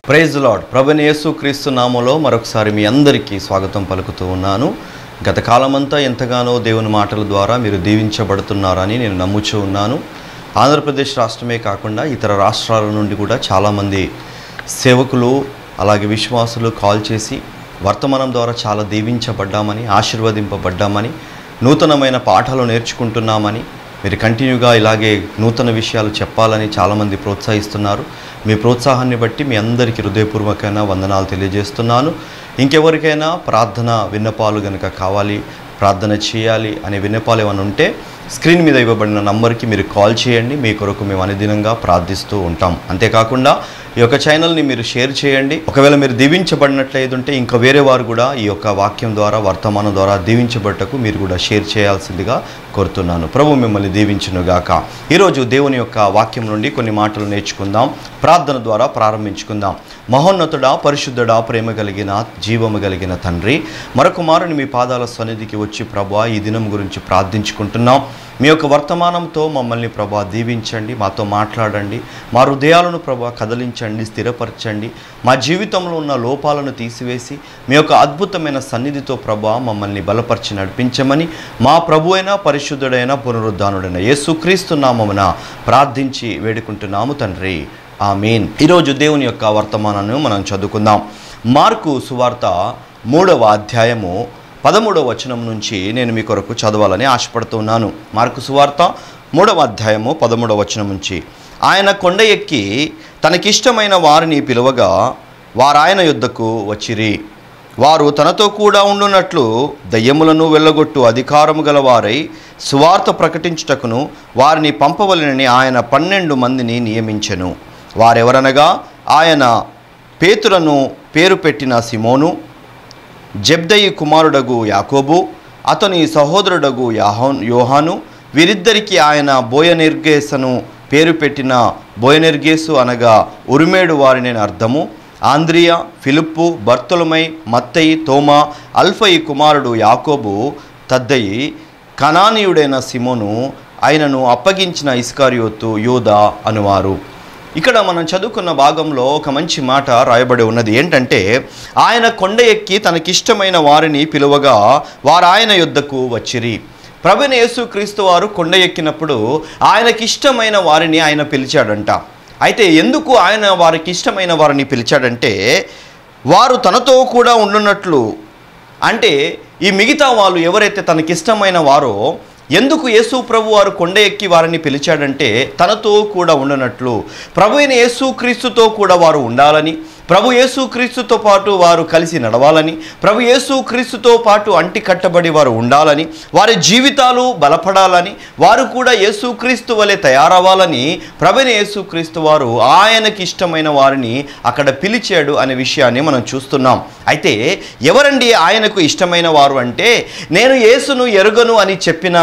praise lord ప్రభుని యేసు క్రీస్తు నామంలో మరొకసారి మీ అందరికీ స్వాగతం పలుకుతూ ఉన్నాను గత కాలమంతా ఎంతగానో దేవుని మాటల ద్వారా మీరు దీవించబడుతున్నారని నేను నమ్ముచూ ఉన్నాను ఆంధ్రప్రదేశ్ రాష్ట్రమే కాకుండా ఇతర రాష్ట్రాల నుండి కూడా చాలామంది సేవకులు అలాగే విశ్వాసులు కాల్ చేసి వర్తమానం ద్వారా చాలా దీవించబడ్డామని ఆశీర్వదింపబడ్డామని నూతనమైన పాఠాలు నేర్చుకుంటున్నామని మీరు కంటిన్యూగా ఇలాగే నూతన విషయాలు చెప్పాలని చాలామంది ప్రోత్సహిస్తున్నారు మీ ప్రోత్సాహాన్ని బట్టి మీ అందరికీ హృదయపూర్వకమైన వందనాలు తెలియజేస్తున్నాను ఇంకెవరికైనా ప్రార్థన విన్నపాలు కనుక కావాలి ప్రార్థన చేయాలి అనే విన్నపాలు ఏమైనా ఉంటే స్క్రీన్ మీద ఇవ్వబడిన నంబర్కి మీరు కాల్ చేయండి మీ కొరకు మేము అనుదినంగా ప్రార్థిస్తూ ఉంటాం అంతేకాకుండా ఈ యొక్క ఛానల్ని మీరు షేర్ చేయండి ఒకవేళ మీరు దీవించబడినట్లయితే ఉంటే ఇంకా వేరే వారు కూడా ఈ యొక్క వాక్యం ద్వారా వర్తమానం ద్వారా దీవించబట్టకు మీరు కూడా షేర్ చేయాల్సిందిగా కోరుతున్నాను ప్రభు మిమ్మల్ని దీవించునుగాక ఈరోజు దేవుని యొక్క వాక్యం నుండి కొన్ని మాటలు నేర్చుకుందాం ప్రార్థన ద్వారా ప్రారంభించుకుందాం మహోన్నతుడా పరిశుద్ధుడా ప్రేమ కలిగిన జీవము కలిగిన తండ్రి మరొక మారుని మీ పాదాల సన్నిధికి వచ్చి ప్రభా ఈ దినం గురించి ప్రార్థించుకుంటున్నాం మీ యొక్క వర్తమానంతో మమ్మల్ని ప్రభా దీవించండి మాతో మాట్లాడండి మా హృదయాలను ప్రభా కదిలించండి స్థిరపరచండి మా జీవితంలో ఉన్న లోపాలను తీసివేసి మీ యొక్క అద్భుతమైన సన్నిధితో ప్రభా మమ్మల్ని బలపరిచి నడిపించమని మా ప్రభు అయిన పరిశుద్ధుడైన పునరుద్ధానుడైన యేసుక్రీస్తు నామమున ప్రార్థించి వేడుకుంటున్నాము తండ్రి ఆమీన్ ఈరోజు దేవుని యొక్క వర్తమానాన్ని మనం చదువుకుందాం మార్కు సువార్త మూడవ అధ్యాయము పదమూడవ వచనం నుంచి నేను మీ కొరకు చదవాలని ఆశపడుతున్నాను మార్కు సువార్త మూడవ అధ్యాయము పదమూడవ వచనం నుంచి ఆయన కొండ ఎక్కి తనకిష్టమైన వారిని పిలువగా వారాయన యుద్ధకు వచ్చిరి వారు తనతో కూడా ఉండునట్లు దయ్యములను వెళ్ళగొట్టు అధికారము గల వారై సువార్త ప్రకటించుటకును వారిని పంపవలనని ఆయన పన్నెండు మందిని నియమించెను వారెవరనగా ఆయన పేతులను పేరు పెట్టిన సిమోను జబ్దయి కుమారుడగు యాకోబు అతని సహోదరుడగు యాహోన్ యోహాను వీరిద్దరికి ఆయన బోయనిర్గేసను పేరు పెట్టిన బోయనిర్గేసు అనగా ఉరిమేడు వారిని అర్థము ఆంద్రియా ఫిలిప్పు బర్తొలమై మత్తయి తోమా అల్ఫయి కుమారుడు యాకోబు తద్దయి కనానీయుడైన సిమోను ఆయనను అప్పగించిన ఇస్కారియోతు యోధా అనువారు ఇక్కడ మనం చదువుకున్న భాగంలో ఒక మంచి మాట రాయబడి ఉన్నది ఏంటంటే ఆయన కొండ ఎక్కి తనకిష్టమైన వారిని పిలువగా వారు ఆయన యుద్ధకు వచ్చిరి ప్రభుని యేసుక్రీస్తు వారు కొండ ఎక్కినప్పుడు ఆయనకిష్టమైన వారిని ఆయన పిలిచాడంట అయితే ఎందుకు ఆయన వారికి ఇష్టమైన వారిని పిలిచాడంటే వారు తనతో కూడా ఉండున్నట్లు అంటే ఈ మిగతా వాళ్ళు ఎవరైతే తనకిష్టమైన వారో ఎందుకు యేసు ప్రభు వారు కొండ ఎక్కి వారిని పిలిచాడంటే తనతో కూడా ఉండనట్లు ప్రభు అయిన యేసు క్రీస్తుతో కూడా వారు ఉండాలని ప్రభు యేసు క్రీస్తుతో పాటు వారు కలిసి నడవాలని ప్రభు యేసు క్రీస్తుతో పాటు అంటి కట్టబడి వారు ఉండాలని వారి జీవితాలు బలపడాలని వారు కూడా యేసు క్రీస్తు వలె తయారవ్వాలని ప్రభుని యేసు క్రీస్తు వారు ఆయనకి ఇష్టమైన వారిని అక్కడ పిలిచాడు అనే విషయాన్ని మనం చూస్తున్నాం అయితే ఎవరండి ఆయనకు ఇష్టమైన వారు అంటే నేను యేసును ఎరుగను అని చెప్పిన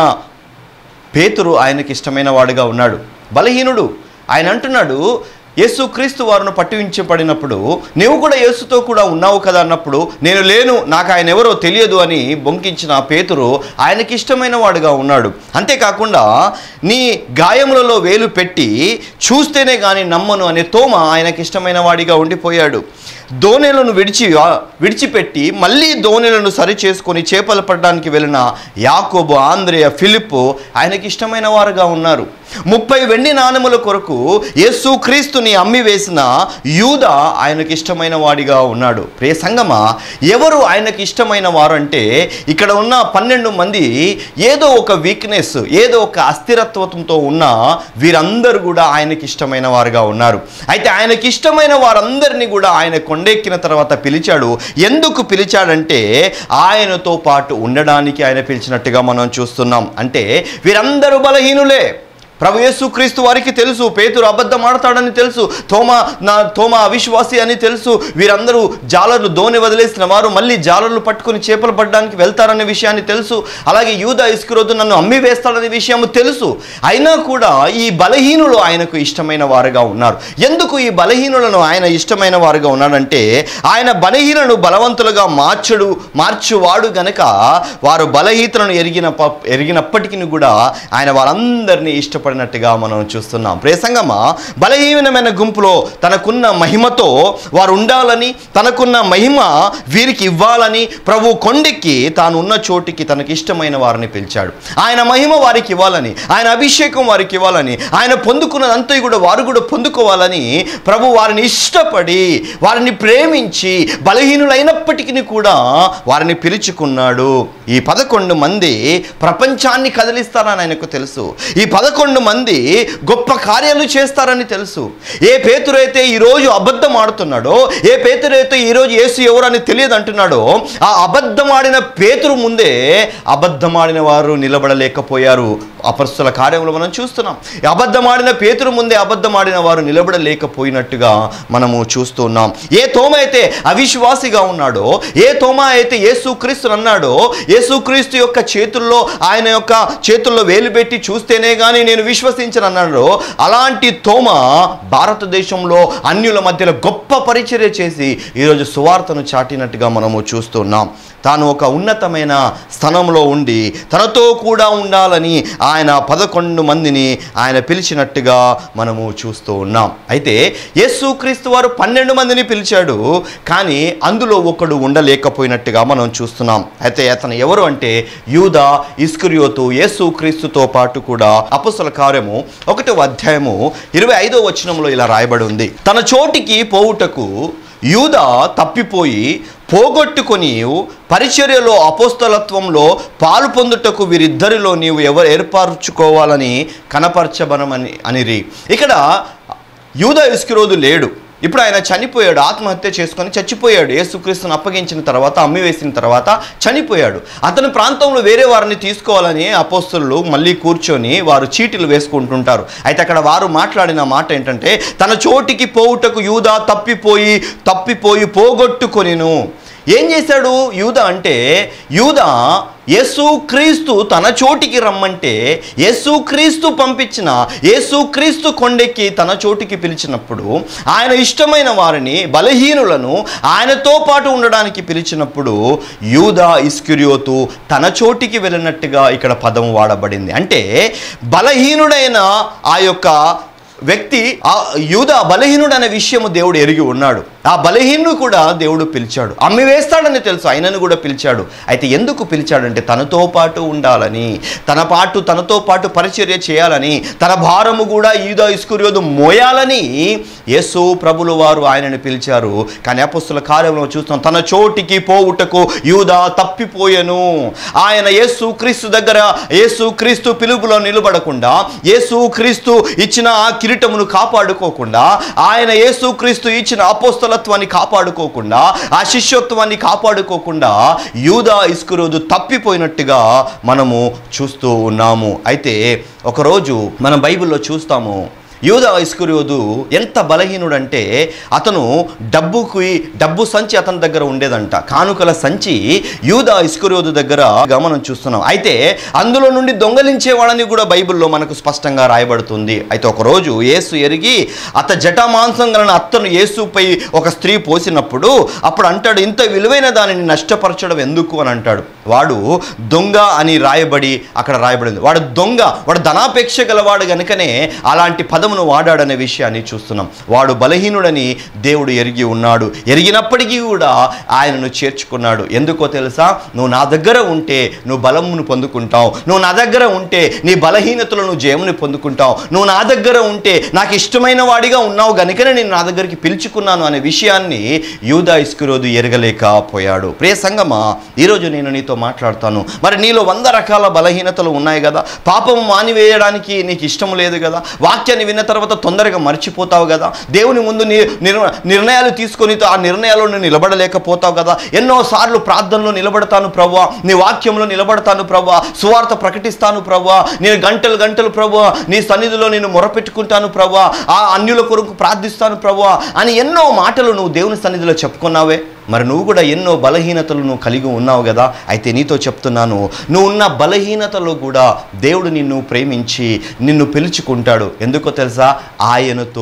పేతురు ఆయనకి ఇష్టమైన వాడుగా ఉన్నాడు బలహీనుడు ఆయన అంటున్నాడు యేసు క్రీస్తు వారిని పట్టించబడినప్పుడు నీవు కూడా యేసుతో కూడా ఉన్నావు కదా అన్నప్పుడు నేను లేను నాకు ఆయన ఎవరో తెలియదు అని బొంకించిన పేతురు ఆయనకి ఇష్టమైన వాడుగా ఉన్నాడు అంతేకాకుండా నీ గాయములలో వేలు పెట్టి చూస్తేనే కానీ నమ్మను అనే తోమ ఆయనకి ఇష్టమైన వాడిగా ఉండిపోయాడు దోణెలను విడిచి విడిచిపెట్టి మళ్ళీ దోణెలను సరి చేసుకొని చేపలు పడడానికి వెళ్ళిన యాకోబు ఆంధ్రేయ ఫిలిప్పు ఆయనకి ఇష్టమైన వారుగా ఉన్నారు ముప్పై వెండి నాణెముల కొరకు యేసు క్రీస్తుని అమ్మి వేసిన యూద ఆయనకి ఇష్టమైన వాడిగా ఉన్నాడు ప్రియ సంగమ ఎవరు ఆయనకి ఇష్టమైన వారు అంటే ఇక్కడ ఉన్న పన్నెండు మంది ఏదో ఒక వీక్నెస్ ఏదో ఒక అస్థిరత్వంతో ఉన్న వీరందరూ కూడా ఆయనకి ఇష్టమైన వారుగా ఉన్నారు అయితే ఆయనకి ఇష్టమైన వారందరినీ కూడా ఆయన కొండెక్కిన తర్వాత పిలిచాడు ఎందుకు పిలిచాడంటే ఆయనతో పాటు ఉండడానికి ఆయన పిలిచినట్టుగా మనం చూస్తున్నాం అంటే వీరందరూ బలహీనులే ప్రభు యేసుక్రీస్తు వారికి తెలుసు పేతురు అబద్ధం ఆడతాడని తెలుసు తోమా నా తోమా అవిశ్వాసి అని తెలుసు వీరందరూ జాలర్లు దోణి వదిలేసిన వారు మళ్ళీ జాలర్లు పట్టుకొని చేపలు పడడానికి వెళ్తారనే విషయాన్ని తెలుసు అలాగే యూద ఇస్కురోజు నన్ను అమ్మి వేస్తాడనే విషయం తెలుసు అయినా కూడా ఈ బలహీనులు ఆయనకు ఇష్టమైన వారుగా ఉన్నారు ఎందుకు ఈ బలహీనులను ఆయన ఇష్టమైన వారుగా ఉన్నాడంటే ఆయన బలహీనను బలవంతులుగా మార్చడు మార్చువాడు గనక వారు బలహీనతలను ఎరిగిన ప- ఎరిగినప్పటికీ కూడా ఆయన వారందరినీ ఇష్టపడి నిలబడినట్టుగా మనం చూస్తున్నాం ప్రేసంగమ బలహీనమైన గుంపులో తనకున్న మహిమతో వారు ఉండాలని తనకున్న మహిమ వీరికి ఇవ్వాలని ప్రభు కొండెక్కి తాను ఉన్న చోటికి తనకి ఇష్టమైన వారిని పిలిచాడు ఆయన మహిమ వారికి ఇవ్వాలని ఆయన అభిషేకం వారికి ఇవ్వాలని ఆయన పొందుకున్నదంతా కూడా వారు కూడా పొందుకోవాలని ప్రభు వారిని ఇష్టపడి వారిని ప్రేమించి బలహీనులైనప్పటికీ కూడా వారిని పిలుచుకున్నాడు ఈ పదకొండు మంది ప్రపంచాన్ని కదిలిస్తారని ఆయనకు తెలుసు ఈ పదకొండు మంది గొప్ప కార్యాలు చేస్తారని తెలుసు ఏ పేతురైతే ఈరోజు అబద్ధం ఆడుతున్నాడో ఏ పేతురైతే ఈరోజు యేసు ఎవరని తెలియదు అంటున్నాడో ఆ అబద్ధమాడిన పేతురు ముందే అబద్ధమాడిన వారు నిలబడలేకపోయారు అపస్తుల కార్యములు మనం చూస్తున్నాం ఈ అబద్ధమాడిన పేతురు ముందే అబద్ధమాడిన వారు నిలబడలేకపోయినట్టుగా మనము చూస్తున్నాం ఏ తోమ అయితే అవిశ్వాసిగా ఉన్నాడో ఏ తోమ అయితే యేసుక్రీస్తు అన్నాడో యేసుక్రీస్తు యొక్క చేతుల్లో ఆయన యొక్క చేతుల్లో వేలు పెట్టి చూస్తేనే కానీ నేను విశ్వసించను అన్నాడు అలాంటి తోమ భారతదేశంలో అన్యుల మధ్యలో గొప్ప పరిచర్య చేసి ఈరోజు సువార్తను చాటినట్టుగా మనము చూస్తున్నాం తాను ఒక ఉన్నతమైన స్థానంలో ఉండి తనతో కూడా ఉండాలని ఆయన పదకొండు మందిని ఆయన పిలిచినట్టుగా మనము చూస్తూ ఉన్నాం అయితే యేసుక్రీస్తు వారు పన్నెండు మందిని పిలిచాడు కానీ అందులో ఒకడు ఉండలేకపోయినట్టుగా మనం చూస్తున్నాం అయితే అతను ఎవరు అంటే యూద ఇస్కురియోతు యేసుక్రీస్తుతో పాటు కూడా అపస్సుల కార్యము ఒకటో అధ్యాయము ఇరవై ఐదో వచనంలో ఇలా రాయబడి ఉంది తన చోటికి పోవుటకు యూద తప్పిపోయి పోగొట్టుకొని పరిచర్యలో అపోస్తలత్వంలో పాలు పొందుటకు వీరిద్దరిలో నీవు ఎవరు ఏర్పరచుకోవాలని కనపరచబనమని అనిరి ఇక్కడ యూద ఇస్కిరోదు లేడు ఇప్పుడు ఆయన చనిపోయాడు ఆత్మహత్య చేసుకొని చచ్చిపోయాడు యేసుక్రీస్తుని అప్పగించిన తర్వాత అమ్మివేసిన తర్వాత చనిపోయాడు అతని ప్రాంతంలో వేరే వారిని తీసుకోవాలని అపోస్తులు మళ్ళీ కూర్చొని వారు చీటీలు వేసుకుంటుంటారు అయితే అక్కడ వారు మాట్లాడిన మాట ఏంటంటే తన చోటికి పోవుటకు యూదా తప్పిపోయి తప్పిపోయి పోగొట్టుకొనిను ఏం చేశాడు యూద అంటే యూద యేసుక్రీస్తు తన చోటికి రమ్మంటే యేసుక్రీస్తు పంపించిన యేసుక్రీస్తు కొండెక్కి తన చోటికి పిలిచినప్పుడు ఆయన ఇష్టమైన వారిని బలహీనులను ఆయనతో పాటు ఉండడానికి పిలిచినప్పుడు యూదా ఇస్కిరియోతు తన చోటికి వెళ్ళినట్టుగా ఇక్కడ పదం వాడబడింది అంటే బలహీనుడైన ఆ యొక్క వ్యక్తి ఆ యూద బలహీనుడు అనే విషయము దేవుడు ఎరిగి ఉన్నాడు ఆ బలహీనుడు కూడా దేవుడు పిలిచాడు అమ్మి వేస్తాడని తెలుసు ఆయనను కూడా పిలిచాడు అయితే ఎందుకు పిలిచాడంటే తనతో పాటు ఉండాలని తన పాటు తనతో పాటు పరిచర్య చేయాలని తన భారము కూడా యూద ఇస్కుర్యోదు మోయాలని యేసు ప్రభులు వారు ఆయనను పిలిచారు కానీ అపస్తుల కార్యంలో చూస్తాం తన చోటికి పోవుటకు యూద తప్పిపోయెను ఆయన యేసు క్రీస్తు దగ్గర యేసు క్రీస్తు పిలుపులో నిలబడకుండా యేసు క్రీస్తు ఇచ్చిన ఆ కిరీటమును కాపాడుకోకుండా ఆయన యేసు క్రీస్తు ఇచ్చిన అపోస్తలత్వాన్ని కాపాడుకోకుండా ఆ శిష్యత్వాన్ని కాపాడుకోకుండా యూదా ఇస్కురోదు తప్పిపోయినట్టుగా మనము చూస్తూ ఉన్నాము అయితే ఒకరోజు మనం బైబిల్లో చూస్తాము యూదా ఇస్కురియోదు ఎంత బలహీనుడంటే అతను డబ్బుకి డబ్బు సంచి అతని దగ్గర ఉండేదంట కానుకల సంచి యూదా ఇస్కురియోదు దగ్గర మనం చూస్తున్నాం అయితే అందులో నుండి దొంగలించేవాడని కూడా బైబిల్లో మనకు స్పష్టంగా రాయబడుతుంది అయితే ఒకరోజు యేసు ఎరిగి అత జటమాంసం గలన అత్తను యేసుపై ఒక స్త్రీ పోసినప్పుడు అప్పుడు అంటాడు ఇంత విలువైన దానిని నష్టపరచడం ఎందుకు అని అంటాడు వాడు దొంగ అని రాయబడి అక్కడ రాయబడింది వాడు దొంగ వాడు ధనాపేక్ష గలవాడు గనుకనే అలాంటి పదమును వాడాడనే విషయాన్ని చూస్తున్నాం వాడు బలహీనుడని దేవుడు ఎరిగి ఉన్నాడు ఎరిగినప్పటికీ కూడా ఆయనను చేర్చుకున్నాడు ఎందుకో తెలుసా నువ్వు నా దగ్గర ఉంటే నువ్వు బలమును పొందుకుంటావు నువ్వు నా దగ్గర ఉంటే నీ బలహీనతలో నువ్వు జయముని పొందుకుంటావు నువ్వు నా దగ్గర ఉంటే నాకు ఇష్టమైన వాడిగా ఉన్నావు గనుకనే నేను నా దగ్గరికి పిలుచుకున్నాను అనే విషయాన్ని యూదా ఇస్కురోదు ఎరగలేకపోయాడు ప్రియ సంగమా ఈరోజు నేను నీతో మాట్లాడతాను మరి నీలో వంద రకాల బలహీనతలు ఉన్నాయి కదా పాపము మానివేయడానికి నీకు ఇష్టం లేదు కదా వాక్యాన్ని విన్న తర్వాత తొందరగా మర్చిపోతావు కదా దేవుని ముందు ని- నిర్- నిర్ణయాలు తీసుకొని ఆ నిర్ణయాల్లో నువ్వు నిలబడలేకపోతావు కదా ఎన్నోసార్లు ప్రార్థనలో నిలబడతాను ప్రవ్వా నీ వాక్యంలో నిలబడతాను ప్రవ్వా సువార్త ప్రకటిస్తాను ప్రవ్వా నేను గంటలు గంటలు ప్రవ్వా నీ సన్నిధిలో నేను మొరపెట్టుకుంటాను ప్రవ్వా ఆ అన్యుల కొరకు ప్రార్థిస్తాను ప్రవ్వా అని ఎన్నో మాటలు నువ్వు దేవుని సన్నిధిలో చెప్పుకున్నావే మరి నువ్వు కూడా ఎన్నో బలహీనతలు నువ్వు కలిగి ఉన్నావు కదా అయితే నీతో చెప్తున్నాను నువ్వు ఉన్న బలహీనతలో కూడా దేవుడు నిన్ను ప్రేమించి నిన్ను పిలుచుకుంటాడు ఎందుకో తెలుసా ఆయనతో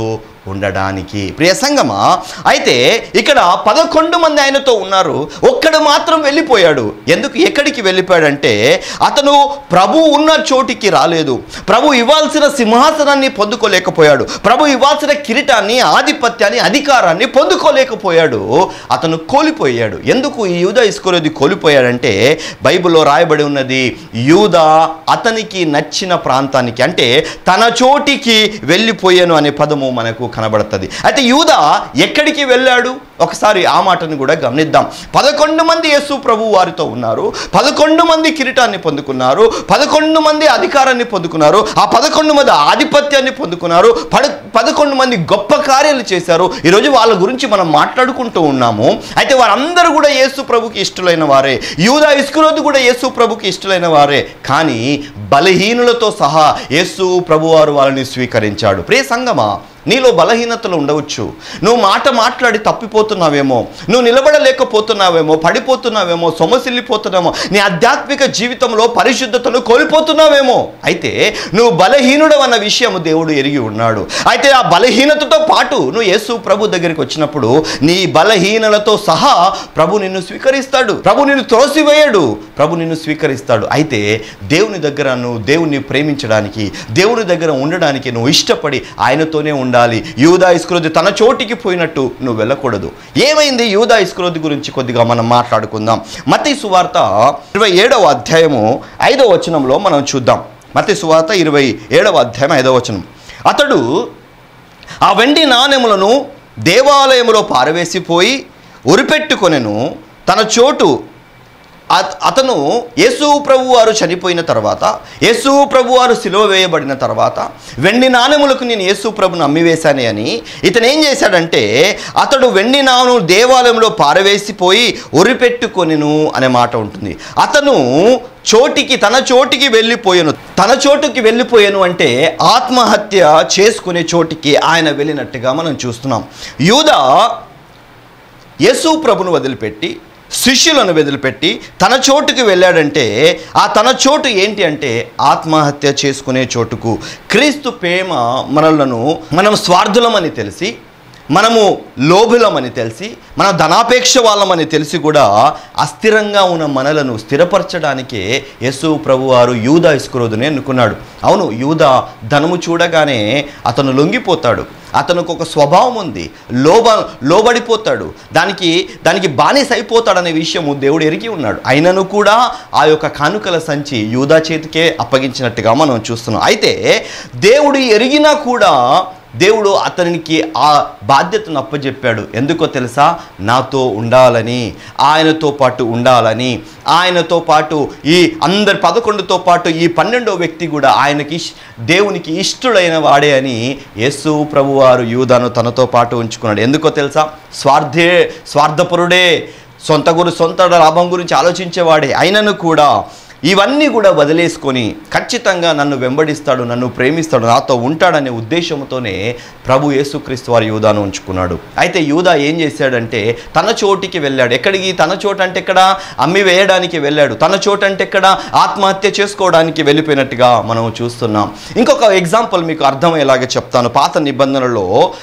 ఉండడానికి ప్రియ సంగమా అయితే ఇక్కడ పదకొండు మంది ఆయనతో ఉన్నారు ఒక్కడు మాత్రం వెళ్ళిపోయాడు ఎందుకు ఎక్కడికి వెళ్ళిపోయాడంటే అతను ప్రభు ఉన్న చోటికి రాలేదు ప్రభు ఇవ్వాల్సిన సింహాసనాన్ని పొందుకోలేకపోయాడు ప్రభు ఇవ్వాల్సిన కిరీటాన్ని ఆధిపత్యాన్ని అధికారాన్ని పొందుకోలేకపోయాడు అతను కోల్పోయాడు ఎందుకు ఈ యూదా ఇస్కరోది కోల్పోయాడంటే బైబిల్లో రాయబడి ఉన్నది యూదా అతనికి నచ్చిన ప్రాంతానికి అంటే తన చోటికి వెళ్ళిపోయాను అనే పదము మనకు కనబడుతుంది అయితే యూదా ఎక్కడికి వెళ్ళాడు ఒకసారి ఆ మాటను కూడా గమనిద్దాం పదకొండు మంది యేసు ప్రభు వారితో ఉన్నారు పదకొండు మంది కిరీటాన్ని పొందుకున్నారు పదకొండు మంది అధికారాన్ని పొందుకున్నారు ఆ పదకొండు మంది ఆధిపత్యాన్ని పొందుకున్నారు పద పదకొండు మంది గొప్ప కార్యాలు చేశారు ఈరోజు వాళ్ళ గురించి మనం మాట్లాడుకుంటూ ఉన్నాము అయితే వారందరూ కూడా యేసు ప్రభుకి ఇష్టలైన వారే యూదా ఇస్కురోదు కూడా యేసు ప్రభుకి ఇష్టలైన వారే కానీ బలహీనులతో సహా యేసు ప్రభువారు వాళ్ళని స్వీకరించాడు ప్రియ సంగమా నీలో బలహీనతలు ఉండవచ్చు నువ్వు మాట మాట్లాడి తప్పిపోతున్నావేమో నువ్వు నిలబడలేకపోతున్నావేమో పడిపోతున్నావేమో సొమసిల్లిపోతున్నామో నీ ఆధ్యాత్మిక జీవితంలో పరిశుద్ధతను కోల్పోతున్నావేమో అయితే నువ్వు బలహీనుడు అన్న విషయం దేవుడు ఎరిగి ఉన్నాడు అయితే ఆ బలహీనతతో పాటు నువ్వు యేసు ప్రభు దగ్గరికి వచ్చినప్పుడు నీ బలహీనలతో సహా ప్రభు నిన్ను స్వీకరిస్తాడు ప్రభు నిన్ను త్రోసివేయడు ప్రభు నిన్ను స్వీకరిస్తాడు అయితే దేవుని దగ్గర నువ్వు దేవుని ప్రేమించడానికి దేవుని దగ్గర ఉండడానికి నువ్వు ఇష్టపడి ఆయనతోనే ఉండాలి యూదా ఇస్క్రోది తన చోటికి పోయినట్టు నువ్వు వెళ్ళకూడదు ఏమైంది యూదా ఇస్క్రోది గురించి కొద్దిగా మనం మాట్లాడుకుందాం మతీ సువార్త ఇరవై ఏడవ అధ్యాయము ఐదవ వచనంలో మనం చూద్దాం మతీ సువార్త ఇరవై ఏడవ అధ్యాయం ఐదవ వచనం అతడు ఆ వెండి నాణెములను దేవాలయములో పారవేసిపోయి ఉరిపెట్టుకొనెను తన చోటు అత- అతను యేసు ప్రభు వారు చనిపోయిన తర్వాత యేసు ప్రభు వారు సిలువ వేయబడిన తర్వాత వెండి నాణెములకు నేను యేసు ప్రభును అమ్మివేశానే అని ఇతను ఏం చేశాడంటే అతడు వెండి నాణెము దేవాలయంలో పారవేసిపోయి ఉరిపెట్టుకొనిను అనే మాట ఉంటుంది అతను చోటికి తన చోటికి వెళ్ళిపోయాను తన చోటుకి వెళ్ళిపోయాను అంటే ఆత్మహత్య చేసుకునే చోటికి ఆయన వెళ్ళినట్టుగా మనం చూస్తున్నాం యూదా యేసు ప్రభును వదిలిపెట్టి శిష్యులను వదిలిపెట్టి తన చోటుకి వెళ్ళాడంటే ఆ తన చోటు ఏంటి అంటే ఆత్మహత్య చేసుకునే చోటుకు క్రీస్తు ప్రేమ మనలను మనం స్వార్థులమని తెలిసి మనము లోభులమని తెలిసి మన ధనాపేక్ష వాళ్ళమని తెలిసి కూడా అస్థిరంగా ఉన్న మనలను స్థిరపరచడానికే యేసు ప్రభువారు యూదా ఇస్కురోదుని ఎన్నుకున్నాడు అవును యూదా ధనము చూడగానే అతను లొంగిపోతాడు అతనికి ఒక స్వభావం ఉంది లోబ లోబడిపోతాడు దానికి దానికి బానిస అయిపోతాడనే విషయము దేవుడు ఎరిగి ఉన్నాడు అయినను కూడా ఆ యొక్క కానుకల సంచి యూదా చేతికే అప్పగించినట్టుగా మనం చూస్తున్నాం అయితే దేవుడు ఎరిగినా కూడా దేవుడు అతనికి ఆ బాధ్యతను అప్పచెప్పాడు ఎందుకో తెలుసా నాతో ఉండాలని ఆయనతో పాటు ఉండాలని ఆయనతో పాటు ఈ అందరి పదకొండుతో పాటు ఈ పన్నెండో వ్యక్తి కూడా ఆయనకి ఇష్- దేవునికి ఇష్టడైన వాడే అని యేసు ప్రభువారు యూదాను తనతో పాటు ఉంచుకున్నాడు ఎందుకో తెలుసా స్వార్థే స్వార్థపరుడే సొంత గురి సొంత లాభం గురించి ఆలోచించేవాడే అయినను కూడా ఇవన్నీ కూడా వదిలేసుకొని ఖచ్చితంగా నన్ను వెంబడిస్తాడు నన్ను ప్రేమిస్తాడు నాతో ఉంటాడనే ఉద్దేశంతోనే ప్రభు యేసుక్రీస్తు వారి యూదాను ఉంచుకున్నాడు అయితే యూదా ఏం చేశాడంటే తన చోటికి వెళ్ళాడు ఎక్కడికి తన చోటు అంటే ఎక్కడ అమ్మి వేయడానికి వెళ్ళాడు తన చోటు అంటే ఎక్కడ ఆత్మహత్య చేసుకోవడానికి వెళ్ళిపోయినట్టుగా మనం చూస్తున్నాం ఇంకొక ఎగ్జాంపుల్ మీకు అర్థమయ్యేలాగా చెప్తాను పాత నిబంధనలో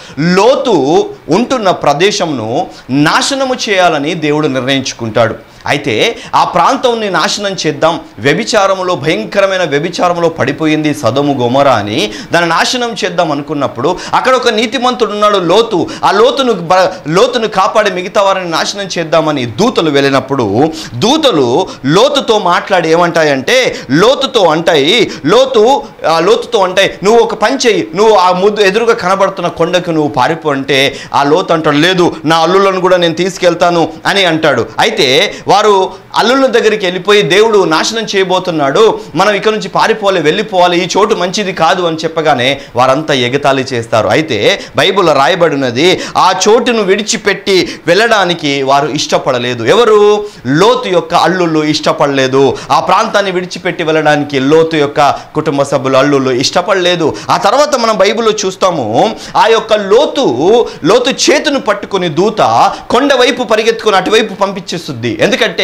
లోతు ఉంటున్న ప్రదేశంను నాశనము చేయాలని దేవుడు నిర్ణయించుకుంటాడు అయితే ఆ ప్రాంతంని నాశనం చేద్దాం వ్యభిచారంలో భయంకరమైన వ్యభిచారంలో పడిపోయింది సదము గొమర అని దాన్ని నాశనం చేద్దాం అనుకున్నప్పుడు అక్కడ ఒక నీతిమంతుడు ఉన్నాడు లోతు ఆ లోతును బ- లోతును కాపాడి మిగతా వారిని నాశనం చేద్దామని దూతలు వెళ్ళినప్పుడు దూతలు లోతుతో మాట్లాడి ఏమంటాయంటే లోతుతో అంటాయి లోతు ఆ లోతుతో అంటాయి నువ్వు ఒక పని చెయ్యి నువ్వు ఆ ముద్దు ఎదురుగా కనబడుతున్న కొండకు నువ్వు పారిపో అంటే ఆ లోతు అంటాడు లేదు నా అల్లులను కూడా నేను తీసుకెళ్తాను అని అంటాడు అయితే వారు అల్లుల దగ్గరికి వెళ్ళిపోయి దేవుడు నాశనం చేయబోతున్నాడు మనం ఇక్కడ నుంచి పారిపోవాలి వెళ్ళిపోవాలి ఈ చోటు మంచిది కాదు అని చెప్పగానే వారంతా ఎగతాళి చేస్తారు అయితే బైబిల్ రాయబడినది ఆ చోటును విడిచిపెట్టి వెళ్ళడానికి వారు ఇష్టపడలేదు ఎవరు లోతు యొక్క అల్లుళ్ళు ఇష్టపడలేదు ఆ ప్రాంతాన్ని విడిచిపెట్టి వెళ్ళడానికి లోతు యొక్క కుటుంబ సభ్యులు అల్లుళ్ళు ఇష్టపడలేదు ఆ తర్వాత మనం బైబిల్లో చూస్తాము ఆ యొక్క లోతు లోతు చేతును పట్టుకుని దూత కొండ వైపు పరిగెత్తుకుని అటువైపు పంపించేస్తుంది ఎందుకంటే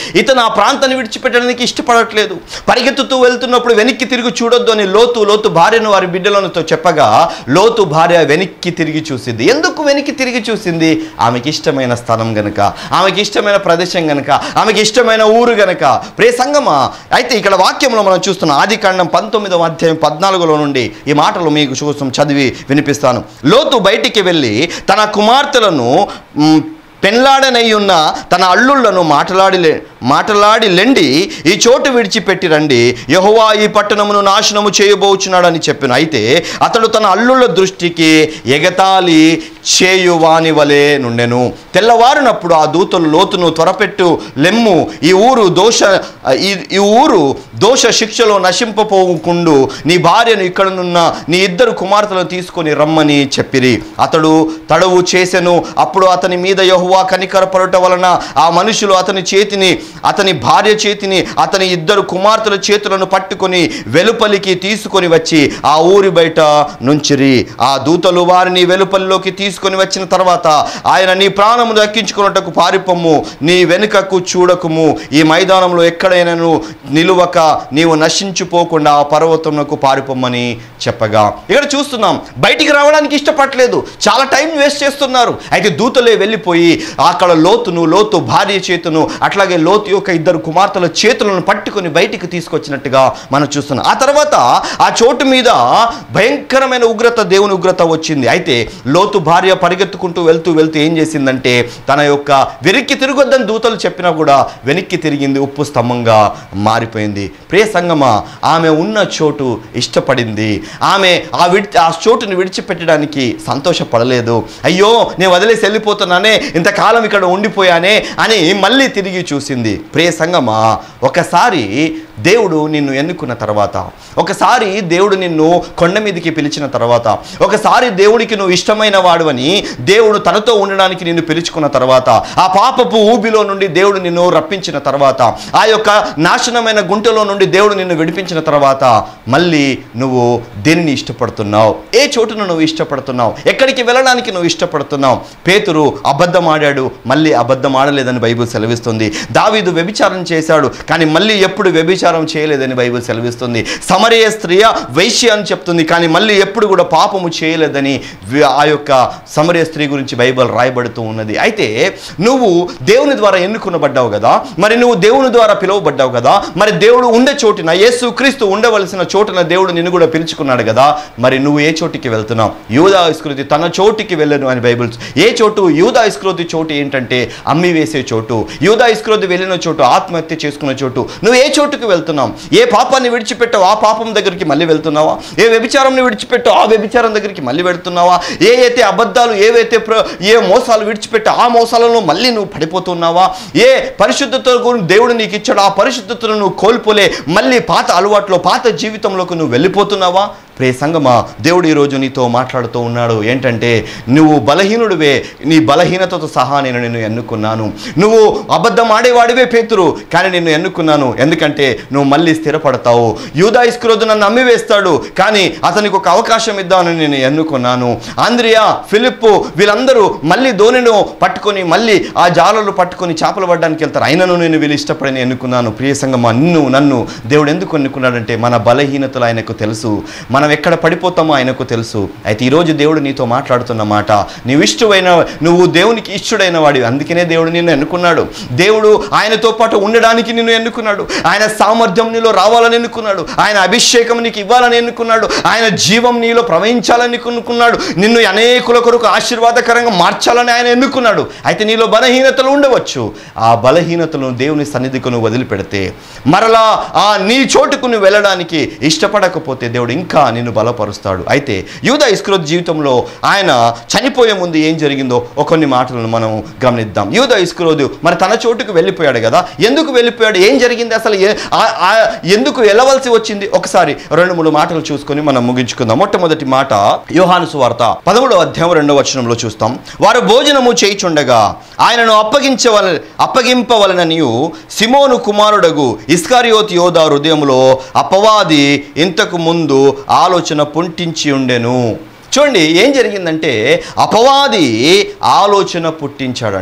ఇతను ఆ ప్రాంతాన్ని విడిచిపెట్టడానికి ఇష్టపడట్లేదు పరిగెత్తుతూ వెళ్తున్నప్పుడు వెనక్కి తిరిగి చూడొద్దు అని లోతు లోతు భార్యను వారి బిడ్డలతో చెప్పగా లోతు భార్య వెనక్కి తిరిగి చూసింది ఎందుకు వెనక్కి తిరిగి చూసింది ఆమెకి ఇష్టమైన స్థలం గనుక ఆమెకి ఇష్టమైన ప్రదేశం గనుక ఆమెకి ఇష్టమైన ఊరు గనుక ప్రే సంగమా అయితే ఇక్కడ వాక్యంలో మనం చూస్తున్నాం ఆది కాండం పంతొమ్మిదవ అధ్యాయం పద్నాలుగులో నుండి ఈ మాటలు మీకు చూసం చదివి వినిపిస్తాను లోతు బయటికి వెళ్ళి తన కుమార్తెలను మ్, పెండ్లాడనై ఉన్న తన అల్లుళ్లను మాట్లాడి మాట్లాడి లెండి ఈ చోటు విడిచిపెట్టి రండి యహోవా ఈ పట్టణమును నాశనము చేయబోచున్నాడని చెప్పిన అయితే అతడు తన అల్లుళ్ళ దృష్టికి ఎగతాళి చేయువాని వలె నుండెను తెల్లవారినప్పుడు ఆ దూతలు లోతును త్వరపెట్టు లెమ్ము ఈ ఊరు దోష ఈ ఈ ఊరు దోష శిక్షలో నశింపపోకుండు నీ భార్యను ఇక్కడనున్న నీ ఇద్దరు కుమార్తెలను తీసుకొని రమ్మని చెప్పిరి అతడు తడవు చేసెను అప్పుడు అతని మీద యహువా కనికరపడట వలన ఆ మనుషులు అతని చేతిని అతని భార్య చేతిని అతని ఇద్దరు కుమార్తెల చేతులను పట్టుకొని వెలుపలికి తీసుకొని వచ్చి ఆ ఊరి బయట నుంచిరి ఆ దూతలు వారిని వెలుపలిలోకి తీసుకొని వచ్చిన తర్వాత ఆయన నీ ప్రాణము దక్కించుకున్నట్టుకు పారిపొమ్ము నీ వెనుకకు చూడకుము ఈ మైదానంలో ఎక్కడైనాను నిలువక నీవు నశించిపోకుండా ఆ పర్వతమునకు పారిపోమ్మని చెప్పగా ఇక్కడ చూస్తున్నాం బయటికి రావడానికి ఇష్టపడలేదు చాలా టైం వేస్ట్ చేస్తున్నారు అయితే దూతలే వెళ్ళిపోయి అక్కడ లోతును లోతు భార్య చేతును అట్లాగే లోతు యొక్క ఇద్దరు కుమార్తెల చేతులను పట్టుకొని బయటికి తీసుకొచ్చినట్టుగా మనం చూస్తున్నాం ఆ తర్వాత ఆ చోటు మీద భయంకరమైన ఉగ్రత దేవుని ఉగ్రత వచ్చింది అయితే లోతు భార్య పరిగెత్తుకుంటూ వెళ్తూ వెళ్తూ ఏం చేసిందంటే తన యొక్క వెనక్కి తిరగొద్దని దూతలు చెప్పినా కూడా వెనక్కి తిరిగింది ఉప్పు స్తంభంగా మారిపోయింది ప్రియ సంగమా ఆమె ఉన్న చోటు ఇష్టపడింది ఆమె ఆ విడి ఆ చోటుని విడిచిపెట్టడానికి సంతోషపడలేదు అయ్యో నేను వదిలేసి వెళ్ళిపోతున్నానే ఇంతకాలం ఇక్కడ ఉండిపోయానే అని మళ్ళీ తిరిగి చూసింది ప్రియ సంగమా ఒకసారి దేవుడు నిన్ను ఎన్నుకున్న తర్వాత ఒకసారి దేవుడు నిన్ను కొండ మీదకి పిలిచిన తర్వాత ఒకసారి దేవుడికి నువ్వు ఇష్టమైన వాడువని దేవుడు తనతో ఉండడానికి నిన్ను పిలుచుకున్న తర్వాత ఆ పాపపు ఊబిలో నుండి దేవుడు నిన్ను రప్పించిన తర్వాత ఆ యొక్క నాశనమైన గుంటలో నుండి దేవుడు నిన్ను విడిపించిన తర్వాత మళ్ళీ నువ్వు దేనిని ఇష్టపడుతున్నావు ఏ చోటును నువ్వు ఇష్టపడుతున్నావు ఎక్కడికి వెళ్ళడానికి నువ్వు ఇష్టపడుతున్నావు పేతురు అబద్ధం ఆడాడు మళ్ళీ అబద్ధం ఆడలేదని బైబిల్ సెలవిస్తుంది దావీదు వ్యభిచారం చేశాడు కానీ మళ్ళీ ఎప్పుడు వ్యభిచారం చేయలేదని బైబిల్ సెలవిస్తుంది సమరయ స్త్రీయ వైశ్య అని చెప్తుంది కానీ మళ్ళీ ఎప్పుడు కూడా పాపము చేయలేదని వి- ఆ యొక్క సమరయ స్త్రీ గురించి బైబిల్ రాయబడుతూ ఉన్నది అయితే నువ్వు దేవుని ద్వారా ఎన్నుకునబడ్డావు కదా మరి నువ్వు దేవుని ద్వారా పిలువబడ్డావు కదా మరి దేవుడు ఉండే చోటున యేసు క్రీస్తు ఉండవలసిన చోటున దేవుడు నిన్ను కూడా పిలుచుకున్నాడు కదా మరి నువ్వు ఏ చోటికి వెళ్తున్నావు యూదా ఇస్కృతి తన చోటికి వెళ్ళను అని బైబిల్ ఏ చోటు యూదా ఇస్కృతి చోటు ఏంటంటే అమ్మి వేసే చోటు యూదా ఇస్కృతి వెళ్ళిన చోటు ఆత్మహత్య చేసుకున్న చోటు నువ్వు ఏ చోటుకు వెళ్తున్నావు ఏ పాపాన్ని విడిచిపెట్టావు ఆ పాపం దగ్గరికి మళ్ళీ వెళ్తున్నావా ఏ వ్యభిచారంని విడిచిపెట్టావు ఆ వ్యభిచారం దగ్గరికి మళ్ళీ వెళ్తున్నావా ఏ అయితే అబద్ధాలు ఏవైతే ప్ర- ఏ మోసాలు విడిచిపెట్టావు ఆ మోసాలలో మళ్ళీ నువ్వు పడిపోతున్నావా ఏ పరిశుద్ధత గురించి దేవుడు నీకు ఇచ్చాడు ఆ పరిశుద్ధతను నువ్వు కోల్పోలే మళ్ళీ పాత అలవాట్లో పాత జీవితంలోకి నువ్వు వెళ్ళిపోతున్నావా ప్రే సంగమా దేవుడు ఈరోజు నీతో మాట్లాడుతూ ఉన్నాడు ఏంటంటే నువ్వు బలహీనుడివే నీ బలహీనతతో సహా నేను నిన్ను ఎన్నుకున్నాను నువ్వు అబద్ధం ఆడేవాడివే పేతురు కానీ నిన్ను ఎన్నుకున్నాను ఎందుకంటే నువ్వు మళ్ళీ స్థిరపడతావు యూదా ఇస్క్రోజు నన్ను అమ్మివేస్తాడు కానీ అతనికి ఒక అవకాశం ఇద్దామని నేను ఎన్నుకున్నాను ఆంద్రియా ఫిలిప్పు వీళ్ళందరూ మళ్ళీ ధోనిను పట్టుకొని మళ్ళీ ఆ జాలలు పట్టుకొని చేపలు పడడానికి వెళ్తారు అయినను నేను వీళ్ళు ఇష్టపడని ఎన్నుకున్నాను ప్రియ సంగమా నిన్ను నన్ను దేవుడు ఎందుకు ఎన్నుకున్నాడంటే మన బలహీనతలు ఆయనకు తెలుసు మనం ఎక్కడ పడిపోతామో ఆయనకు తెలుసు అయితే ఈరోజు దేవుడు నీతో మాట్లాడుతున్న మాట నీవు ఇష్టమైన నువ్వు దేవునికి ఇష్టడైన వాడివి అందుకనే దేవుడు నిన్ను ఎన్నుకున్నాడు దేవుడు ఆయనతో పాటు ఉండడానికి నిన్ను ఎన్నుకున్నాడు ఆయన సామర్థ్యం నీలో రావాలని ఎన్నుకున్నాడు ఆయన అభిషేకం నీకు ఇవ్వాలని ఎన్నుకున్నాడు ఆయన జీవం నీలో ప్రవహించాలని ఎన్నుకున్నాడు నిన్ను అనేకుల కొరకు ఆశీర్వాదకరంగా మార్చాలని ఆయన ఎన్నుకున్నాడు అయితే నీలో బలహీనతలు ఉండవచ్చు ఆ బలహీనతలను దేవుని సన్నిధికి నువ్వు వదిలిపెడితే మరలా ఆ నీ చోటుకు నువ్వు వెళ్ళడానికి ఇష్టపడకపోతే దేవుడు ఇంకా నిన్ను బలపరుస్తాడు అయితే యూదా ఇస్క్రోత్ జీవితంలో ఆయన చనిపోయే ముందు ఏం జరిగిందో ఒక కొన్ని మాటలను మనం గమనిద్దాం యూదా ఇస్క్రోదు మరి తన చోటుకు వెళ్ళిపోయాడు కదా ఎందుకు వెళ్ళిపోయాడు ఏం జరిగింది అసలు ఏ- ఆ- ఆ ఎందుకు వెళ్ళవలసి వచ్చింది ఒకసారి రెండు మూడు మాటలు చూసుకొని మనం ముగించుకుందాం మొట్టమొదటి మాట యోహాను సువార్త పదమూడవ అధ్యాయం రెండవ వచనంలో చూస్తాం వారు భోజనము చేయిచుండగా ఆయనను అప్పగించవల అప్పగింపవలననియు సిమోను కుమారుడగు ఇస్కారియోత్ యోధా హృదయములో అపవాది ఇంతకు ముందు ఆలోచన పుంటించి ఉండెను చూడండి ఏం జరిగిందంటే అపవాది ఆలోచన పుట్టించాడంట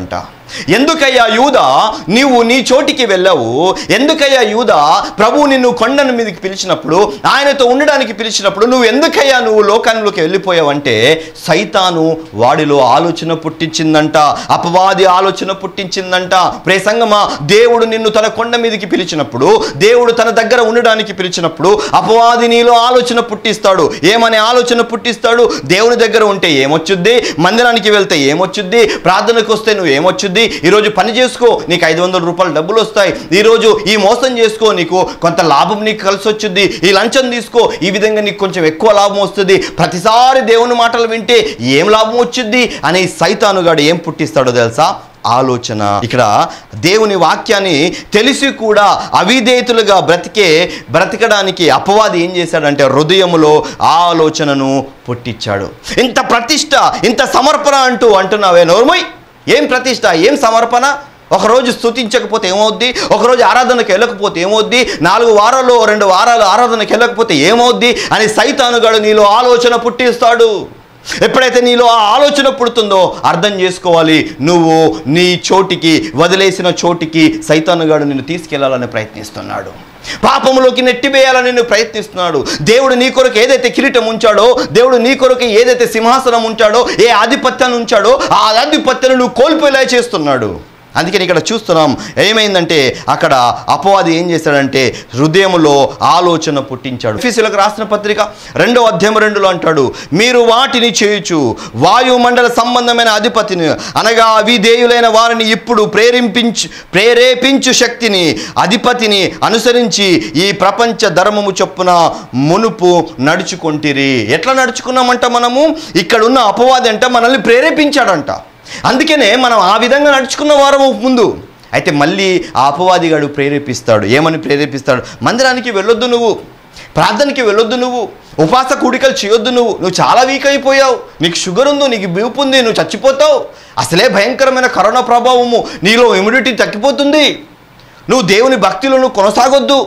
ఎందుకయ్యా యూద నీవు నీ చోటికి వెళ్ళావు ఎందుకయ్యా యూద ప్రభువు నిన్ను కొండను మీదకి పిలిచినప్పుడు ఆయనతో ఉండడానికి పిలిచినప్పుడు నువ్వు ఎందుకయ్యా నువ్వు లోకానికి వెళ్ళిపోయావంటే సైతాను వాడిలో ఆలోచన పుట్టించిందంట అపవాది ఆలోచన పుట్టించిందంట ప్రే సంగమా దేవుడు నిన్ను తన కొండ మీదకి పిలిచినప్పుడు దేవుడు తన దగ్గర ఉండడానికి పిలిచినప్పుడు అపవాది నీలో ఆలోచన పుట్టిస్తాడు ఏమనే ఆలోచన పుట్టిస్తాడు దేవుని దగ్గర ఉంటే ఏమొచ్చుద్ది మందిరానికి వెళ్తే ఏమొచ్చుద్ది ప్రార్థనకు వస్తే నువ్వు ఏమొచ్చుద్ది ఈరోజు పని చేసుకో నీకు ఐదు వందల రూపాయలు డబ్బులు వస్తాయి ఈరోజు ఈ మోసం చేసుకో నీకు కొంత లాభం నీకు కలిసి వచ్చుద్ది ఈ లంచం తీసుకో ఈ విధంగా నీకు కొంచెం ఎక్కువ లాభం వస్తుంది ప్రతిసారి దేవుని మాటలు వింటే ఏం లాభం వచ్చుద్ది అని సైతానుగాడు ఏం పుట్టిస్తాడో తెలుసా ఆలోచన ఇక్కడ దేవుని వాక్యాన్ని తెలిసి కూడా అవిధేతులుగా బ్రతికే బ్రతకడానికి అపవాది ఏం చేశాడంటే హృదయములో ఆలోచనను పుట్టించాడు ఇంత ప్రతిష్ట ఇంత సమర్పణ అంటూ అంటున్నావే నోర్మయ్ ఏం ప్రతిష్ట ఏం సమర్పణ ఒకరోజు స్తుతించకపోతే ఏమవుద్ది ఒకరోజు ఆరాధనకు వెళ్ళకపోతే ఏమవుద్ది నాలుగు వారాలు రెండు వారాలు ఆరాధనకు వెళ్ళకపోతే ఏమవుద్ది అని సైతానుగాడు నీలో ఆలోచన పుట్టిస్తాడు ఎప్పుడైతే నీలో ఆ ఆలోచన పుడుతుందో అర్థం చేసుకోవాలి నువ్వు నీ చోటికి వదిలేసిన చోటికి సైతానుగాడు నిన్ను తీసుకెళ్లాలని ప్రయత్నిస్తున్నాడు పాపములోకి నెట్టివేయాలని నిన్ను ప్రయత్నిస్తున్నాడు దేవుడు నీ కొరకు ఏదైతే కిరీటం ఉంచాడో దేవుడు నీ కొరకు ఏదైతే సింహాసనం ఉంచాడో ఏ ఆధిపత్యాన్ని ఉంచాడో ఆ ఆధిపత్యాన్ని నువ్వు కోల్పోయేలా చేస్తున్నాడు అందుకని ఇక్కడ చూస్తున్నాం ఏమైందంటే అక్కడ అపవాది ఏం చేశాడంటే హృదయంలో ఆలోచన పుట్టించాడు ఫీసులకు రాసిన పత్రిక రెండో అధ్యాయం రెండులో అంటాడు మీరు వాటిని చేయుచు వాయుమండల సంబంధమైన అధిపతిని అనగా అవిధేయులైన వారిని ఇప్పుడు ప్రేరేపించు ప్రేరేపించు శక్తిని అధిపతిని అనుసరించి ఈ ప్రపంచ ధర్మము చొప్పున మునుపు నడుచుకొంటిరి ఎట్లా నడుచుకున్నామంట మనము ఇక్కడ ఉన్న అపవాది అంట మనల్ని ప్రేరేపించాడంట అందుకనే మనం ఆ విధంగా నడుచుకున్న వారము ముందు అయితే మళ్ళీ ఆ అపవాదిగాడు ప్రేరేపిస్తాడు ఏమని ప్రేరేపిస్తాడు మందిరానికి వెళ్ళొద్దు నువ్వు ప్రార్థనకి వెళ్ళొద్దు నువ్వు ఉపాస కూడికలు చేయొద్దు నువ్వు నువ్వు చాలా వీక్ అయిపోయావు నీకు షుగర్ ఉంది నీకు బీపు ఉంది నువ్వు చచ్చిపోతావు అసలే భయంకరమైన కరోనా ప్రభావము నీలో ఇమ్యూనిటీ తగ్గిపోతుంది నువ్వు దేవుని భక్తిలో నువ్వు కొనసాగొద్దు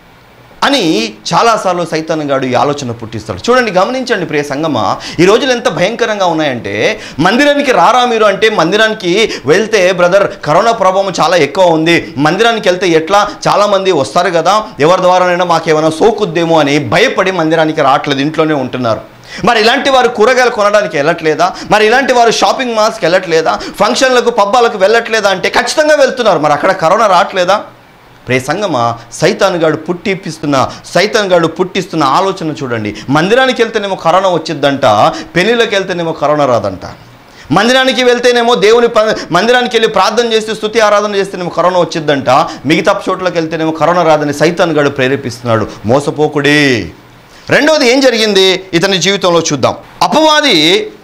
అని చాలాసార్లు సైతానంగాడు ఈ ఆలోచన పుట్టిస్తాడు చూడండి గమనించండి ప్రియ సంగమ ఈ రోజులు ఎంత భయంకరంగా ఉన్నాయంటే మందిరానికి రారా మీరు అంటే మందిరానికి వెళ్తే బ్రదర్ కరోనా ప్రభావం చాలా ఎక్కువ ఉంది మందిరానికి వెళ్తే ఎట్లా చాలామంది వస్తారు కదా ఎవరి ద్వారానైనా మాకేమైనా సోకుద్దేమో అని భయపడి మందిరానికి రావట్లేదు ఇంట్లోనే ఉంటున్నారు మరి ఇలాంటి వారు కూరగాయలు కొనడానికి వెళ్ళట్లేదా మరి ఇలాంటి వారు షాపింగ్ మాల్స్కి వెళ్ళట్లేదా ఫంక్షన్లకు పబ్బాలకు వెళ్ళట్లేదా అంటే ఖచ్చితంగా వెళ్తున్నారు మరి అక్కడ కరోనా రావట్లేదా ప్రే సంగమా సైతానుగాడు పుట్టిపిస్తున్న సైతానుగాడు పుట్టిస్తున్న ఆలోచన చూడండి మందిరానికి వెళ్తేనేమో కరోనా వచ్చిద్దంట పెళ్ళిళ్ళకి వెళ్తేనేమో కరోనా రాదంట మందిరానికి వెళ్తేనేమో దేవుని ప- మందిరానికి వెళ్ళి ప్రార్థన చేస్తే స్థుతి ఆరాధన చేస్తేనేమో కరోనా వచ్చిద్దంట మిగతా చోట్లకి వెళ్తేనేమో కరోనా రాదని సైతానుగాడు ప్రేరేపిస్తున్నాడు మోసపోకుడి రెండవది ఏం జరిగింది ఇతని జీవితంలో చూద్దాం అపవాది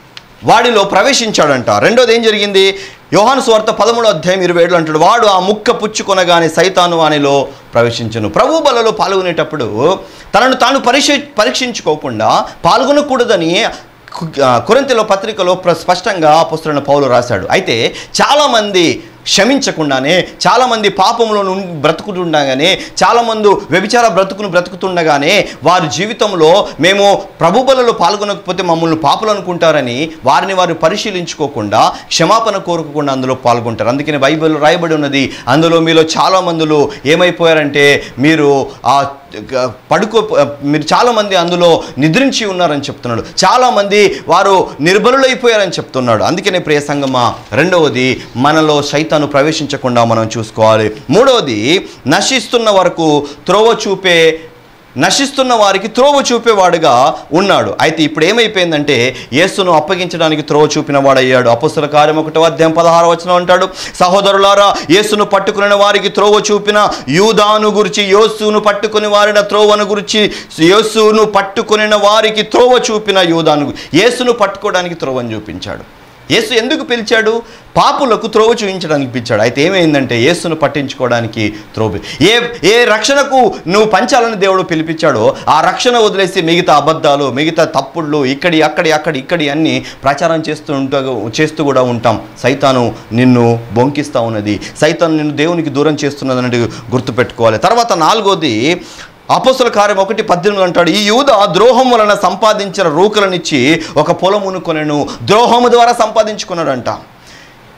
వాడిలో ప్రవేశించాడంట రెండోది ఏం జరిగింది యోహాను స్వార్త పదమూడు అధ్యాయం ఇరవై ఏడులో అంటాడు వాడు ఆ ముక్క పుచ్చుకొనగానే సైతాను వానిలో ప్రవేశించను ప్రభు బలలో పాల్గొనేటప్పుడు తనను తాను పరీక్ష పరీక్షించుకోకుండా పాల్గొనకూడదని కు- ఆ, కొరింథీలో పత్రికలో ప్ర- స్పష్టంగా పుస్తకం పౌలు రాశాడు అయితే చాలామంది క్షమించకుండానే చాలామంది పాపంలో నుండి బ్రతుకుతుండగానే చాలామంది వ్యభిచార బ్రతుకును బ్రతుకుతుండగానే వారి జీవితంలో మేము ప్రభు బలలో పాల్గొనకపోతే మమ్మల్ని పాపులు అనుకుంటారని వారిని వారు పరిశీలించుకోకుండా క్షమాపణ కోరుకోకుండా అందులో పాల్గొంటారు అందుకని బైబిల్ రాయబడి ఉన్నది అందులో మీలో చాలా మందులు ఏమైపోయారంటే మీరు ఆ గ- పడుకో మీరు చాలామంది అందులో నిద్రించి ఉన్నారని చెప్తున్నాడు చాలామంది వారు నిర్బలులైపోయారని చెప్తున్నాడు అందుకనే ప్రియ సంగమా రెండవది మనలో సైతాను ప్రవేశించకుండా మనం చూసుకోవాలి మూడవది నశిస్తున్న వరకు త్రోవ చూపే నశిస్తున్న వారికి త్రోవ చూపేవాడుగా ఉన్నాడు అయితే ఇప్పుడు ఏమైపోయిందంటే యేసును అప్పగించడానికి త్రోవ చూపిన వాడయ్యాడు అపస్తుల కార్యం ఒకటో అధ్యాయం పదహారు వచనం అంటాడు సహోదరులారా యేసును పట్టుకుని వారికి త్రోవ చూపిన యూదాను గురించి యోసును పట్టుకుని వారిన త్రోవను గురించి యేసును పట్టుకుని వారికి త్రోవ చూపిన యూదాను యేసును పట్టుకోవడానికి త్రోవను చూపించాడు యేసు ఎందుకు పిలిచాడు పాపులకు త్రోవ చూపించడానికి పిలిచాడు అయితే ఏమైందంటే యేసును పట్టించుకోవడానికి త్రోవ ఏ ఏ రక్షణకు నువ్వు పంచాలని దేవుడు పిలిపించాడో ఆ రక్షణ వదిలేసి మిగతా అబద్ధాలు మిగతా తప్పుళ్ళు ఇక్కడి అక్కడి అక్కడి ఇక్కడి అన్ని ప్రచారం చేస్తూ ఉంటా చేస్తూ కూడా ఉంటాం సైతాను నిన్ను బొంకిస్తూ ఉన్నది సైతాను నిన్ను దేవునికి దూరం చేస్తున్నది అనేది గుర్తుపెట్టుకోవాలి తర్వాత నాలుగోది అపోస్తుల కార్యం ఒకటి పద్దెనిమిది అంటాడు ఈ యూద ద్రోహం వలన సంపాదించిన రూకలనిచ్చి ఒక పొలమును కొనెను ద్రోహము ద్వారా సంపాదించుకున్నాడంట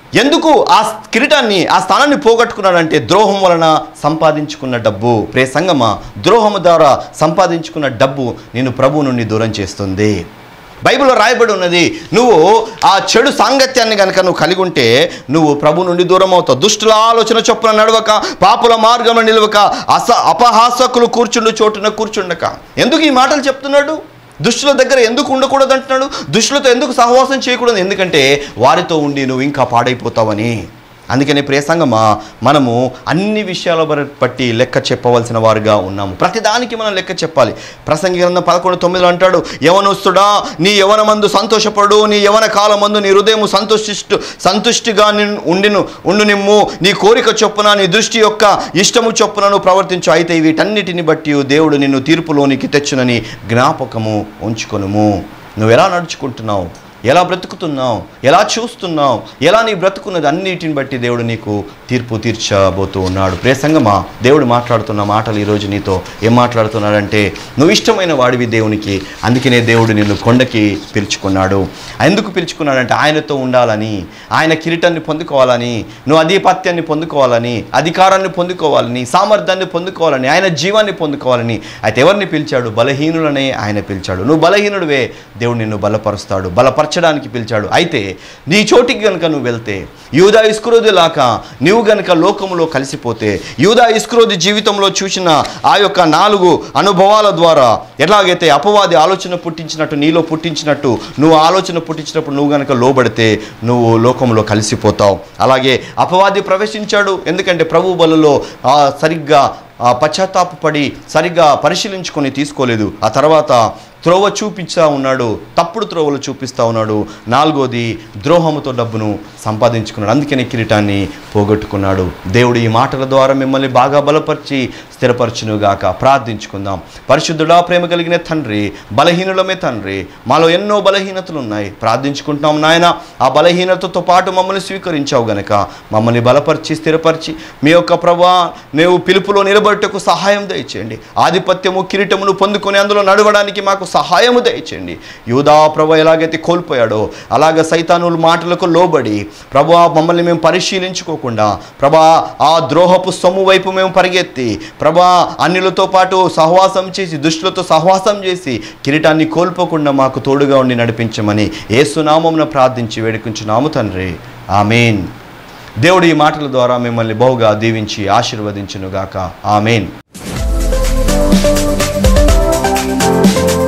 ఎందుకు ఆ కిరీటాన్ని ఆ స్థానాన్ని పోగొట్టుకున్నాడంటే ద్రోహం వలన సంపాదించుకున్న డబ్బు ప్రే సంగమా ద్రోహము ద్వారా సంపాదించుకున్న డబ్బు నేను ప్రభు నుండి దూరం చేస్తుంది బైబిల్లో రాయబడి ఉన్నది నువ్వు ఆ చెడు సాంగత్యాన్ని కనుక నువ్వు కలిగి ఉంటే నువ్వు ప్రభు నుండి దూరం అవుతావు దుష్టుల ఆలోచన చొప్పున నడవక పాపుల మార్గంలో నిలవక అస అపహాసకులు కూర్చుండు చోటున కూర్చుండక ఎందుకు ఈ మాటలు చెప్తున్నాడు దుష్టుల దగ్గర ఎందుకు ఉండకూడదు అంటున్నాడు దుష్టులతో ఎందుకు సహవాసం చేయకూడదు ఎందుకంటే వారితో ఉండి నువ్వు ఇంకా పాడైపోతావని అందుకని ప్రియసంగమా మనము అన్ని విషయాల బర- బట్టి లెక్క చెప్పవలసిన వారుగా ఉన్నాము ప్రతిదానికి మనం లెక్క చెప్పాలి ప్రసంగి గ్రంథం పదకొండు తొమ్మిదిలో అంటాడు యవనస్తుడా నీ యవనమందు సంతోషపడు నీ యవన కాలమందు నీ హృదయం సంతోషిష్టు సంతుష్టిగా నిన్- ఉండిను ఉండు నిమ్ము నీ కోరిక చొప్పున నీ దృష్టి యొక్క ఇష్టము చొప్పున నువ్వు ప్రవర్తించు అయితే వీటన్నిటిని బట్టి దేవుడు నిన్ను తీర్పులోనికి తెచ్చునని జ్ఞాపకము ఉంచుకొనుము నువ్వు ఎలా నడుచుకుంటున్నావు ఎలా బ్రతుకుతున్నావు ఎలా చూస్తున్నావు ఎలా నీ బ్రతుకున్నది అన్నిటిని బట్టి దేవుడు నీకు తీర్పు తీర్చబోతూ ఉన్నాడు ప్రేసంగమా దేవుడు మాట్లాడుతున్న మాటలు ఈరోజు నీతో ఏం మాట్లాడుతున్నాడంటే నువ్వు ఇష్టమైన వాడివి దేవునికి అందుకనే దేవుడు నిన్ను కొండకి పిలుచుకున్నాడు ఎందుకు పిలుచుకున్నాడంటే ఆయనతో ఉండాలని ఆయన కిరీటాన్ని పొందుకోవాలని నువ్వు అధిపత్యాన్ని పొందుకోవాలని అధికారాన్ని పొందుకోవాలని సామర్థ్యాన్ని పొందుకోవాలని ఆయన జీవాన్ని పొందుకోవాలని అయితే ఎవరిని పిలిచాడు బలహీనులనే ఆయన పిలిచాడు నువ్వు బలహీనుడివే దేవుడు నిన్ను బలపరుస్తాడు బలపరచడానికి పిలిచాడు అయితే నీ చోటికి కనుక నువ్వు వెళ్తే యూదా ఇస్క్రోది లాక నువ్వు గనుక లోకములో కలిసిపోతే యూదా ఇస్క్రోది జీవితంలో చూసిన ఆ యొక్క నాలుగు అనుభవాల ద్వారా ఎలాగైతే అపవాది ఆలోచన పుట్టించినట్టు నీలో పుట్టించినట్టు నువ్వు ఆలోచన పుట్టించినప్పుడు నువ్వు గనుక లోబడితే నువ్వు లోకంలో కలిసిపోతావు అలాగే అపవాది ప్రవేశించాడు ఎందుకంటే ప్రభు బలలో ఆ, సరిగ్గా ఆ, పశ్చాత్తాపపడి సరిగ్గా పరిశీలించుకొని తీసుకోలేదు ఆ తర్వాత త్రోవ చూపించా ఉన్నాడు తప్పుడు త్రోవలు చూపిస్తా ఉన్నాడు నాలుగోది ద్రోహముతో డబ్బును సంపాదించుకున్నాడు అందుకని కిరీటాన్ని పోగొట్టుకున్నాడు దేవుడు ఈ మాటల ద్వారా మిమ్మల్ని బాగా బలపరిచి స్థిరపరచునుగాక ప్రార్థించుకుందాం పరిశుద్ధుడా ప్రేమ కలిగిన తండ్రి బలహీనులమే తండ్రి మాలో ఎన్నో బలహీనతలు ఉన్నాయి ప్రార్థించుకుంటున్నాం నాయన ఆ బలహీనతతో పాటు మమ్మల్ని స్వీకరించావు గనక మమ్మల్ని బలపరిచి స్థిరపరిచి మీ యొక్క ప్రభా మేము పిలుపులో నిలబడటకు సహాయం దయచేయండి ఆధిపత్యము కిరీటమును పొందుకొని అందులో నడవడానికి మాకు సహాయము దయచేయండి యూదా ప్రభు ఎలాగైతే కోల్పోయాడో అలాగ సైతానుల మాటలకు లోబడి ప్రభు మమ్మల్ని మేము పరిశీలించుకోకుండా ప్రభా ఆ ద్రోహపు సొమ్ము వైపు మేము పరిగెత్తి ప్రభా అన్యులతో పాటు సహవాసం చేసి దుష్టులతో సహవాసం చేసి కిరీటాన్ని కోల్పోకుండా మాకు తోడుగా ఉండి నడిపించమని ఏసునామమున ప్రార్థించి వేడుకుంటున్నాము తండ్రి ఆమెన్ దేవుడు ఈ మాటల ద్వారా మిమ్మల్ని బహుగా దీవించి ఆశీర్వదించునుగాక ఆమెన్